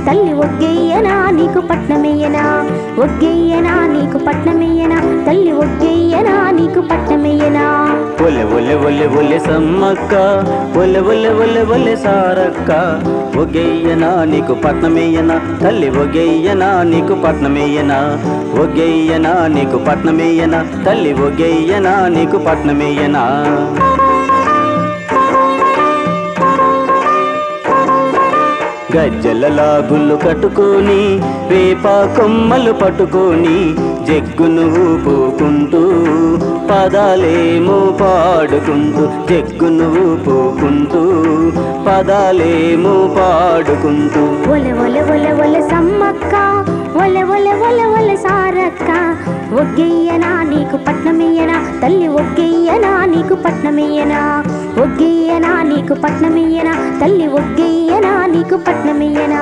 తల్లి ఒగ్గెయ్యనా నీకు పట్నమెయ్యనా ఒగ్గెయ్యనా నీకు పట్నమెయ్యనా తల్లి ఒగ్గెయ్యనా నీకు పట్నమెయ్యనా ఒలె ఒలె ఒలె ఒలె సమ్మక్క ఒలె ఒలె ఒలె ఒలె సారక్క ఒగెయ్యనా నీకు పట్నమేయనా తల్లి ఒగెయ్యనా నీకు పట్నమేయనా ఒగెయ్యనా నీకు పట్నమేయనా తల్లి ఒగెయ్యనా నీకు పట్నమేయనా గజ్జల లాగులు కట్టుకొని వేప కొమ్మలు పట్టుకొని జగ్గును ఊపుకుంటూ పదాలేమో పాడుకుంటూ జగ్గును ఊపుకుంటూ పదాలేమో పాడుకుంటూ ఒల ఒల ఒల ఒల సమ్మక్క ఒల ఒల ఒల ఒల సారక్క ఒగ్గెయ్యనా నీకు పట్నమెయ్యనా తల్లి ఒగ్గెయ్యనా నీకు పట్నమెయ్యనా ఒగ్గెయ్యనా నీకు పట్నమెయ్యనా తల్లి ఒగ్గెయ్యనా నీకు పట్నమెయ్యనా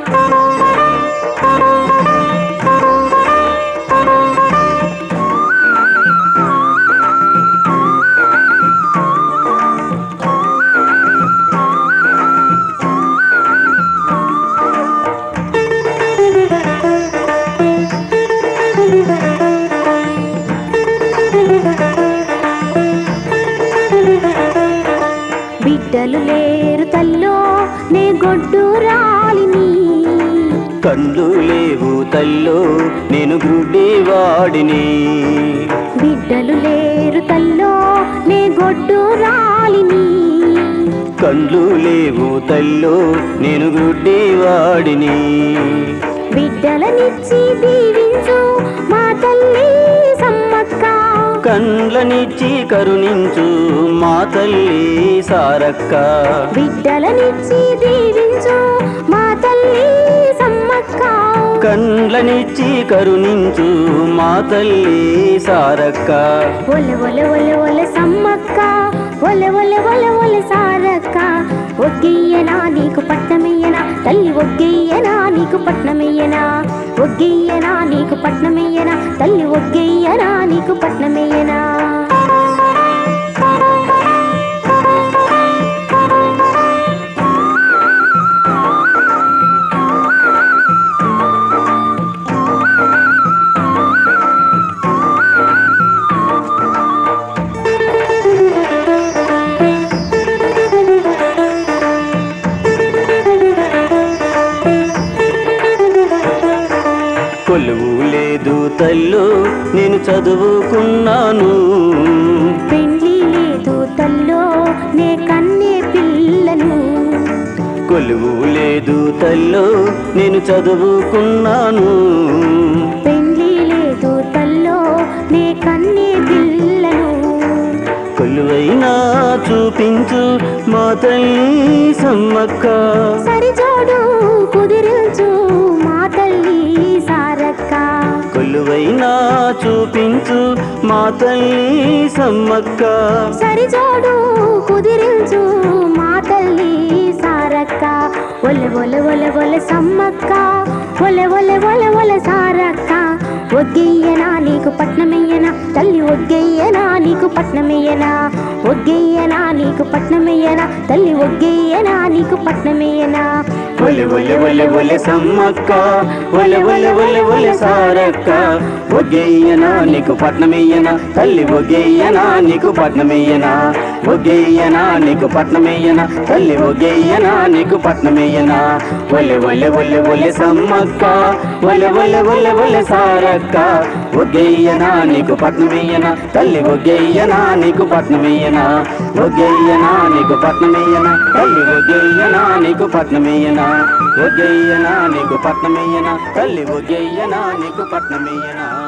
బిడ్డలు లేరు తల్లో నే గొడ్డు రాలిని కళ్ళు లేవు తల్లో నేను గుడ్డివాడిని బిడ్డలు లేరు తల్లో నే గొడ్డు రాలిని కళ్ళు లేవు తల్లో నేను గుడ్డివాడిని బిడ్డలనిచ్చి దీవించు మా తల్లి సమ్మక్క కండ్లనిచ్చి కరుణించు మా తల్లి సారక్క బిడ్డలనిచ్చి దీవించు మా తల్లి సమ్మక్క కండ్లనిచ్చి కరుణించు మా తల్లి సారక్క ఒల ఒల ఒల ఒల సమ్మక్క ఒల ఒల ఒల ఒల సారక్క ఒగ్గెయ్యనా నీకు పట్నమెయ్యనా తల్లి ఒగ్గెయ్యనా నీకు పట్నమెయ్యనా ఒగ్గెయ్యనా నీకు పట్నమెయ్యనా తల్లి ఒగ్గెయ్యనా నీకు పట్నమెయ్యనా కొలువు లేదు తల్లు నేను చదువుకున్నాను పెండ్లి లేదు తల్లో నే కన్నే పిల్లను కొలువు లేదు తల్లు నేను చదువుకున్నాను పెండ్లి లేదు తల్లో నే కన్నే పిల్లను కొలువైనా చూపించు మా తల్లి సమ్మక్క సరిజోడు కుదిరించు మా తల్లి సారక్క కొలువైనా చూపించు మా తల్లి సమ్మక్క సరిజోడు కుదిరించు మా తల్లి సారక్క ఒల ఒల ఒల ఒల సమ్మక్క ఒల ఒల ఒల ఒల సారక్క ఒగ్గెయ్యనా నీకు పట్నమెయ్యనా తల్లి ఒగ్గెయ్యనా నీకు పట్నమెయ్యనా ఒగ్గెయ్యనా నీకు పట్నమెయ్యనా తల్లి ఒగ్గెయ్యనా నీకు పట్నమెయ్యనా ఒలె ఒలె ఒలె ఒలె సమ్మక్క ఒలె ఒలె ఒలె ఒలె సారక్క ఒగ్గెయ్యనా నీకు పట్నమెయ్యనా తల్లి ఒగ్గెయ్యనా నీకు పట్నమెయ్యనా ఒగ్గెయ్యనా నీకు పట్నమెయ్యనా తల్లి ఒగ్గెయ్యనా నీకు పట్నమెయ్యనా ఒలె ఒలె ఒలె ఒలె సమ్మక్క ఒలె ఒలె ఒలె ఒలె సారక్క ఒగ్గెయ్యనా నీకు పట్నమెయ్యనా తల్లి ఒగ్గెయ్యనా నీకు పట్నమెయ్యనా ఒగ్గెయ్యనా నీకు పట్నమెయ్యనా తల్లి ఒగ్గెయ్యనా నీకు పట్నమెయ్యనా ఒగ్గెయ్యనా నీకు పట్నమెయ్యనా తల్లి ఒగ్గెయ్యనా నీకు పట్నమెయ్యనా